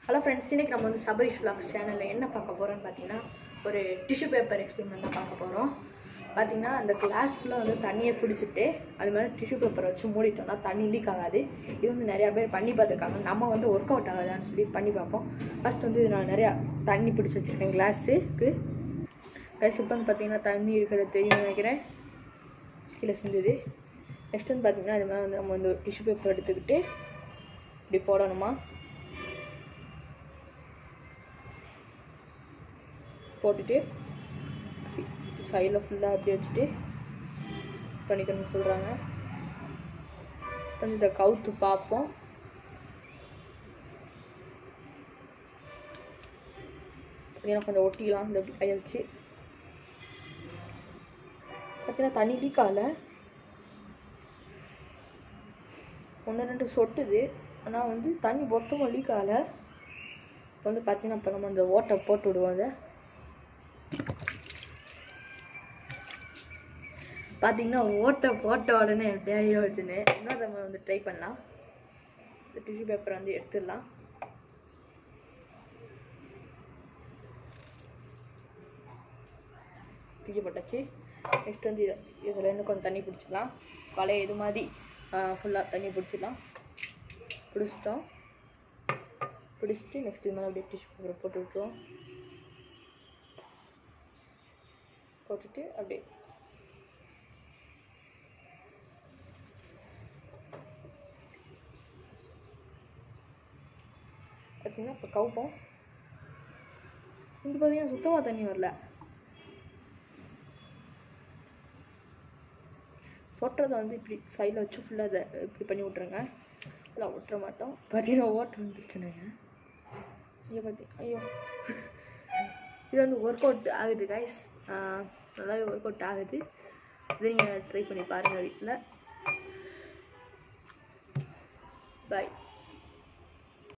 hello friends இன்னைக்கு நம்ம வந்து சபரிஷ் vlogs சேனலில் என்ன பார்க்க போகிறோம்னு பார்த்தீங்கன்னா ஒரு டிஷ்யூ பேப்பர் எக்ஸ்பெரிமெண்ட் தான் பார்க்க போகிறோம் பார்த்தீங்கன்னா அந்த கிளாஸ் ஃபுல்லாக வந்து தண்ணியை பிடிச்சிட்டு அது மேலே டிஷ்யூ பேப்பர் வச்சு மூடிட்டோம்னா தண்ணி லீக் ஆகாது இது வந்து நிறையா பேர் பண்ணி பார்த்துருக்காங்க நம்ம வந்து ஒர்க் அவுட் ஆகாதான்னு சொல்லி பண்ணி பார்ப்போம் ஃபஸ்ட் வந்து இது நான் நிறையா தண்ணி பிடிச்சி வச்சுருக்கேன் கிளாஸுக்கு கைஸ் இப்போ வந்து பார்த்தீங்கன்னா தண்ணி இருக்கிறது தெரியும் நினைக்கிறேன் கீழே செஞ்சது நெக்ஸ்ட் வந்து பார்த்தீங்கன்னா இது மேலே வந்து நம்ம வந்து ஒரு டிஷ்யூ பேப்பர் எடுத்துக்கிட்டு இப்படி போடணுமா போட்டுட்டு சைடில் ஃபுல்லாக அப்படி வச்சுட்டு பண்ணிக்கணும்னு சொல்கிறாங்க கொஞ்சம் இதை கவுத்து பார்ப்போம் பார்த்தீங்கன்னா கொஞ்சம் ஒட்டிக்கலாம் இந்த இப்படி கையை வச்சு பார்த்தீங்கன்னா தண்ணி லீக் ஆகலை ஒன்று ரெண்டு சொட்டுது ஆனால் வந்து தண்ணி மொத்தமாக லீக் ஆகலை இப்போ வந்து பார்த்தீங்கன்னா இப்போ நம்ம அந்த ஓட்டை போட்டு விடுவோம் அதை பார்த்தீங்கன்னா ஓட்டை போட்ட உடனே எப்படியா வச்சுன்னு இன்னும் நம்ம வந்து ட்ரை பண்ணலாம் இந்த டிஷ்யூ பேப்பரை வந்து எடுத்துடலாம் தூக்கி போட்டாச்சு நெக்ஸ்ட் வந்து இதை இதில் இன்னும் கொஞ்சம் தண்ணி பிடிச்சிக்கலாம் பழைய இது மாதிரி ஃபுல்லாக தண்ணி பிடிச்சிடலாம் பிடிச்சிட்டோம் பிடிச்சிட்டு நெக்ஸ்ட் இது மேலே அப்படியே டிஷ்யூ பேப்பரை போட்டு விட்ருவோம் போட்டுட்டு அப்படியே பார்த்தீங்கன்னா இப்போ கவுப்போம் இது பார்த்தீங்கன்னா சுத்தமாக தண்ணி வரல சொட்டுறதை வந்து இப்படி சைடில் வச்சு ஃபுல்லாக அதை இப்படி பண்ணி விட்ருங்க ஃபுல்லாக விட்டுற மாட்டோம் பார்த்தீங்கன்னா ஓட்டு வந்துருச்சுனுங்க ஐயோ பார்த்தி ஐயோ இது வந்து ஒர்க் அவுட் ஆகுது கைஸ் நல்லாவே ஒர்க் அவுட் ஆகுது இதை நீங்கள் ட்ரை பண்ணி பாருங்கள் வீட்டில் பாய்